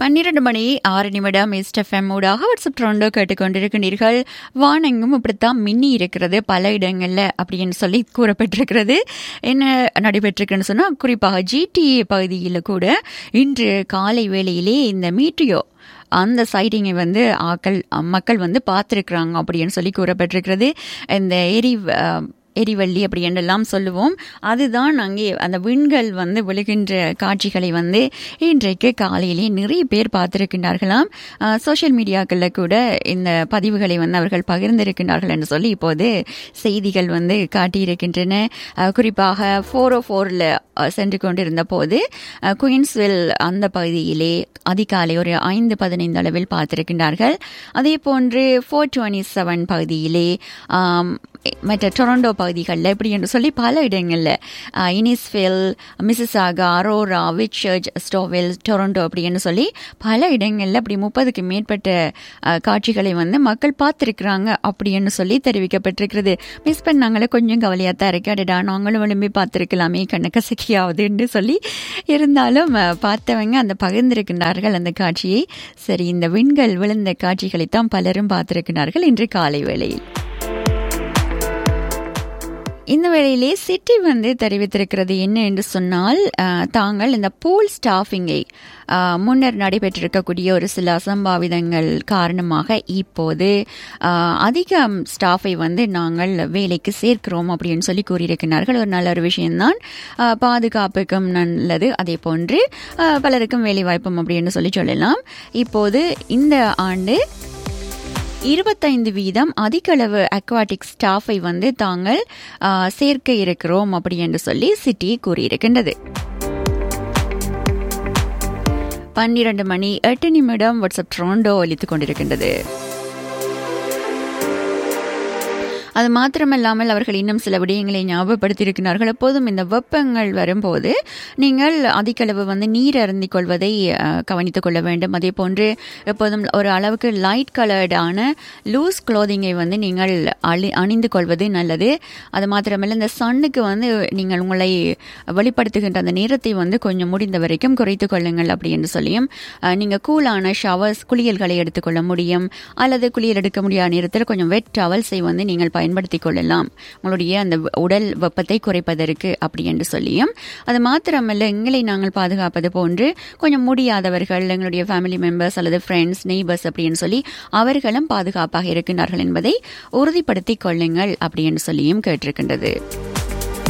பன்னிரண்டு மணி ஆறு நிமிடம் எஸ்டெஃப்எம் ஊடாக வாட்ஸ்அப் ட்ரோண்டோ கேட்டுக்கொண்டிருக்கிறீர்கள் வானெங்கும் இப்படித்தான் மின்னி இருக்கிறது பல இடங்கள்ல அப்படின்னு சொல்லி கூறப்பட்டிருக்கிறது என்ன நடைபெற்றிருக்குன்னு சொன்னால் குறிப்பாக ஜிடிஏ பகுதியில் கூட இன்று காலை வேளையிலே இந்த மீட்டியோ அந்த சைட்டிங்கை வந்து ஆக்கள் மக்கள் வந்து பார்த்துருக்குறாங்க அப்படின்னு சொல்லி கூறப்பட்டிருக்கிறது இந்த எரி எரிவள்ளி அப்படி என்றெல்லாம் சொல்லுவோம் அதுதான் அங்கே அந்த விண்கள் வந்து விழுகின்ற காட்சிகளை வந்து இன்றைக்கு காலையிலே நிறைய பேர் பார்த்திருக்கின்றார்களாம் சோஷியல் மீடியாக்களில் கூட இந்த பதிவுகளை வந்து அவர்கள் பகிர்ந்திருக்கின்றார்கள் என்று சொல்லி இப்போது செய்திகள் வந்து காட்டியிருக்கின்றன குறிப்பாக ஃபோர் ஓ ஃபோரில் சென்று கொண்டிருந்த போது குயின்ஸ்வில் அந்த பகுதியிலே அதிகாலை ஒரு ஐந்து பதினைந்து அளவில் பார்த்திருக்கின்றார்கள் அதே போன்று ஃபோர் டுவெண்ட்டி செவன் பகுதியிலே மற்ற டொரண்டோ பகுதிகளில் இப்படி என்று சொல்லி பல இடங்களில் Innisfil Mississauga Aurora Whitchurch Stouffville Toronto அப்படின்னு சொல்லி பல இடங்களில் அப்படி முப்பதுக்கு மேற்பட்ட காட்சிகளை வந்து மக்கள் பார்த்துருக்குறாங்க அப்படின்னு சொல்லி தெரிவிக்கப்பட்டிருக்கிறது மிஸ் பண்ணாங்களே கொஞ்சம் கவலையாக தான் இருக்கு அடடா நாங்களும் விளம்பி பார்த்துருக்கலாமே கண்ணக்கசக்கியாவதுன்னு சொல்லி இருந்தாலும் பார்த்தவங்க அந்த பகிர்ந்திருக்கின்றார்கள் அந்த காட்சியை சரி இந்த விண்கள் விழுந்த காட்சிகளை தான் பலரும் பார்த்திருக்கிறார்கள் இன்று காலை வேளையில் இந்த வேளையிலே சிட்டி வந்து தெரிவித்திருக்கிறது என்ன என்று சொன்னால் தாங்கள் இந்த பூல் ஸ்டாஃபிங்கை முன்னர் நடைபெற்றிருக்கக்கூடிய ஒரு சில அசம்பாவிதங்கள் காரணமாக இப்போது அதிக ஸ்டாஃபை வந்து நாங்கள் வேலைக்கு சேர்க்கிறோம் அப்படின்னு சொல்லி கூறியிருக்கிறார்கள் ஒரு நல்ல ஒரு விஷயம்தான் பாதுகாப்புக்கும் நல்லது அதே போன்று பலருக்கும் வேலை வாய்ப்பும் அப்படின்னு சொல்லி சொல்லலாம் இப்போது இந்த ஆண்டு இருபத்தைந்து வீதம் அதிக அளவு அக்வாட்டிக் ஸ்டாஃபை வந்து தாங்கள் சேர்க்க இருக்கிறோம் அப்படி என்று சொல்லி சிட்டி கூறியிருக்கின்றது பன்னிரண்டு மணி எட்டு நிமிடம் வாட்ஸ்அப் ட்ரோண்டோ ஒலித்துக் கொண்டிருக்கின்றது அது மாத்திரமல்லாமல் அவர்கள் இன்னும் சில விடயங்களை ஞாபகப்படுத்தியிருக்கிறார்கள் எப்போதும் இந்த வெப்பங்கள் வரும்போது நீங்கள் அதிகளவு வந்து நீர் அருந்திக் கொள்வதை கவனித்துக் கொள்ள வேண்டும் அதே போன்று எப்போதும் ஒரு அளவுக்கு லைட் கலர்டான லூஸ் க்ளோதிங்கை வந்து நீங்கள் அழி அணிந்து கொள்வது நல்லது அது மாத்திரமல்ல இந்த சன்னுக்கு வந்து நீங்கள் உங்களை வெளிப்படுத்துகின்ற அந்த நேரத்தை வந்து கொஞ்சம் முடிந்த வரைக்கும் குறைத்து கொள்ளுங்கள் அப்படி என்று சொல்லியும் நீங்கள் கூலான ஷவர்ஸ் குளியல்களை எடுத்துக்கொள்ள முடியும் அல்லது குளியல் எடுக்க முடியாத நேரத்தில் கொஞ்சம் வெட் டவல்ஸை வந்து நீங்கள் பயன்படுத்திக் கொள்ளலாம் உங்களுடைய அந்த உடல் வெப்பத்தை குறைப்பதற்கு அப்படி என்று சொல்லியும் அது மாத்திரமல்ல எங்களை நாங்கள் பாதுகாப்பது போன்று கொஞ்சம் முடியாதவர்கள் எங்களுடைய ஃபேமிலி மெம்பர்ஸ் அல்லது ஃப்ரெண்ட்ஸ் நெய்பர்ஸ் அப்படின்னு சொல்லி அவர்களும் பாதுகாப்பாக இருக்கின்றார்கள் என்பதை உறுதிப்படுத்திக் கொள்ளுங்கள் அப்படி என்று சொல்லியும் கேட்டிருக்கின்றது